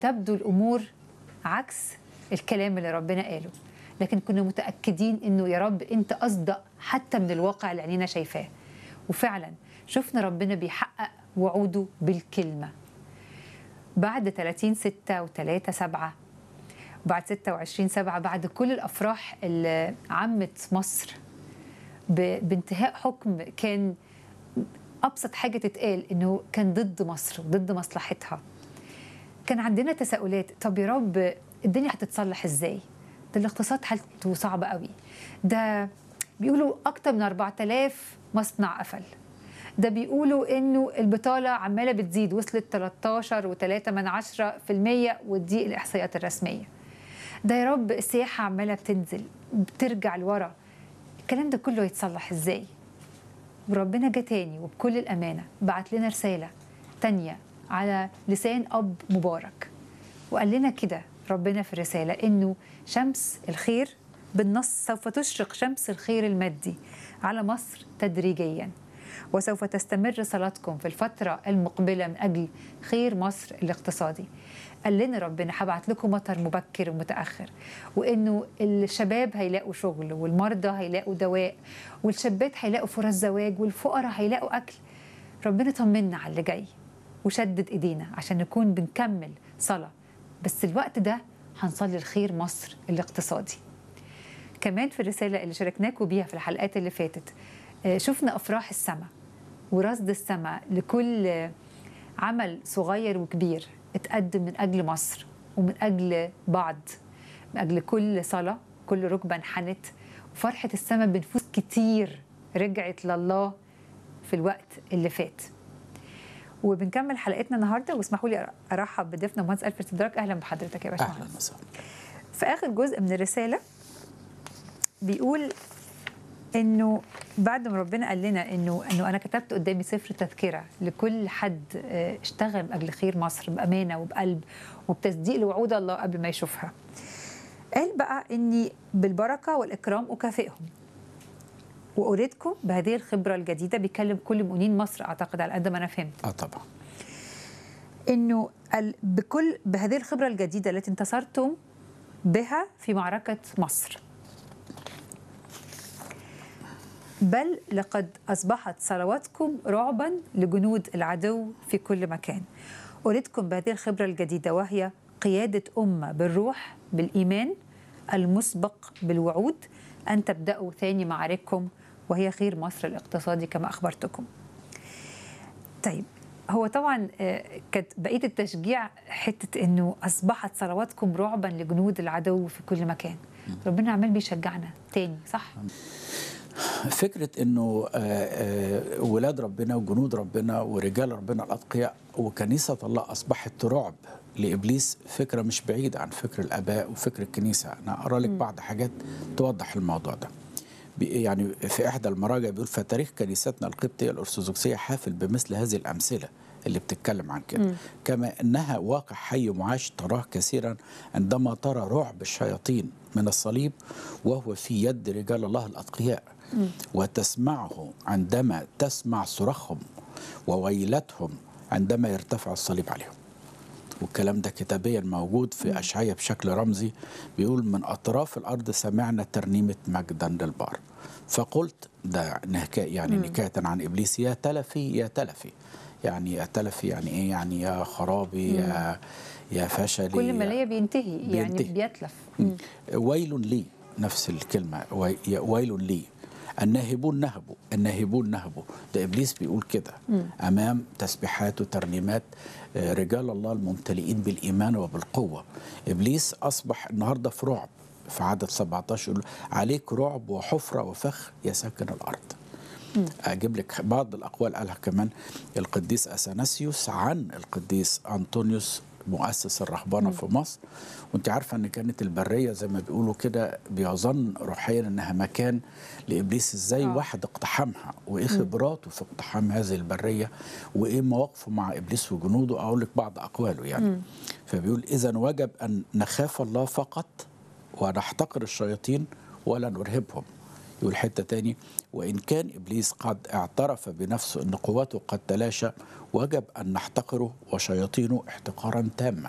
تبدو الامور عكس الكلام اللي ربنا قاله لكن كنا متاكدين انه يا رب انت اصدق حتى من الواقع اللي عينينا شايفاه وفعلا شفنا ربنا بيحقق وعوده بالكلمه بعد 30 6 و3 7 بعد 26 7 بعد كل الافراح اللي عمت مصر ب- بانتهاء حكم كان ابسط حاجه تتقال انه كان ضد مصر وضد مصلحتها كان عندنا تساؤلات طب يا رب الدنيا هتتصلح ازاي ده الاقتصاد حالته صعبه قوي ده بيقولوا اكتر من 4000 مصنع قفل ده بيقولوا انه البطاله عماله بتزيد وصلت 13 و3 من 10 في المية ودي الاحصائيات الرسميه ده يا رب السياحه عماله بتنزل بترجع لورا الكلام ده كله يتصلح ازاي وربنا جه تاني وبكل الامانه بعت لنا رساله تانية على لسان اب مبارك وقال لنا كده ربنا في الرساله انه شمس الخير بالنص سوف تشرق شمس الخير المادي على مصر تدريجيا وسوف تستمر صلاتكم في الفترة المقبلة من أجل خير مصر الاقتصادي قال لنا ربنا هبعت لكم مطر مبكر ومتأخر وإنه الشباب هيلاقوا شغل والمرضى هيلاقوا دواء والشابات هيلاقوا فرص زواج والفقراء هيلاقوا أكل ربنا طمنا على اللي جاي وشدد إيدينا عشان نكون بنكمل صلاة بس الوقت ده هنصلي الخير مصر الاقتصادي كمان في الرسالة اللي شاركناكم بيها في الحلقات اللي فاتت آه، شفنا أفراح السماء ورصد السماء لكل آه، عمل صغير وكبير اتقدم من أجل مصر ومن أجل بعض من أجل كل صلاة كل ركبة انحنت وفرحة السماء بنفوس كتير رجعت لله في الوقت اللي فات وبنكمل حلقتنا النهارده واسمحوا لي ارحب بضيفنا مهندس الفرد سدراك اهلا بحضرتك يا باشمهندس اهلا وسهلا في اخر جزء من الرساله بيقول انه بعد ما ربنا قال لنا انه انه انا كتبت قدامي سفر تذكره لكل حد آه، اشتغل من اجل خير مصر بامانه وبقلب وبتصديق لوعود الله قبل ما يشوفها. قال بقى اني بالبركه والاكرام اكافئهم. واريدكم بهذه الخبره الجديده بيكلم كل مؤمنين مصر اعتقد على قد ما انا فهمت. اه طبعا انه ال- بكل بهذه الخبره الجديده التي انتصرتم بها في معركه مصر بل لقد اصبحت صلواتكم رعبا لجنود العدو في كل مكان اريدكم بهذه الخبره الجديده وهي قياده امه بالروح بالايمان المسبق بالوعود ان تبداوا ثاني معارككم وهي خير مصر الاقتصادي كما اخبرتكم طيب هو طبعا آه، كانت بقيه التشجيع حته انه اصبحت صلواتكم رعبا لجنود العدو في كل مكان ربنا عمال بيشجعنا تاني صح فكره انه آه، آه، ولاد ربنا وجنود ربنا ورجال ربنا الاتقياء وكنيسه الله اصبحت رعب لابليس فكره مش بعيده عن فكر الاباء وفكر الكنيسه انا اقرا لك بعض حاجات توضح الموضوع ده بي- يعني في احدى المراجع بيقول فتاريخ كنيستنا القبطيه الارثوذكسيه حافل بمثل هذه الامثله اللي بتتكلم عن كده كما انها واقع حي معاش تراه كثيرا عندما ترى رعب الشياطين من الصليب وهو في يد رجال الله الاتقياء وتسمعه عندما تسمع صراخهم وويلتهم عندما يرتفع الصليب عليهم والكلام ده كتابيا موجود في أشعية بشكل رمزي بيقول من أطراف الأرض سمعنا ترنيمة مجدا للبار فقلت ده نكاية يعني نكاية عن إبليس يا تلفي يا تلفي يعني يا تلفي يعني إيه يعني يا خرابي يا يا فشلي كل ما يا- ليا بينتهي يعني بينتهي. بيتلف مم. ويل لي نفس الكلمة وي- يا- ويل لي الناهبون نهبوا الناهبون نهبوا ده إبليس بيقول كده أمام تسبيحات وترنيمات آه، رجال الله الممتلئين بالإيمان وبالقوة إبليس أصبح النهاردة في رعب في عدد 17 يقول عليك رعب وحفرة وفخ يا ساكن الأرض اجيب لك بعض الاقوال قالها كمان القديس اثناسيوس عن القديس انطونيوس مؤسس الرهبنه في مصر وانت عارفه ان كانت البريه زي ما بيقولوا كده بيظن روحيا انها مكان لابليس ازاي آه. واحد اقتحمها وايه خبراته في اقتحام هذه البريه وايه مواقفه مع ابليس وجنوده اقول لك بعض اقواله يعني فبيقول اذا وجب ان نخاف الله فقط ونحتقر الشياطين ولا نرهبهم يقول حتة تاني وإن كان إبليس قد اعترف بنفسه أن قوته قد تلاشى وجب أن نحتقره وشياطينه احتقارا تاما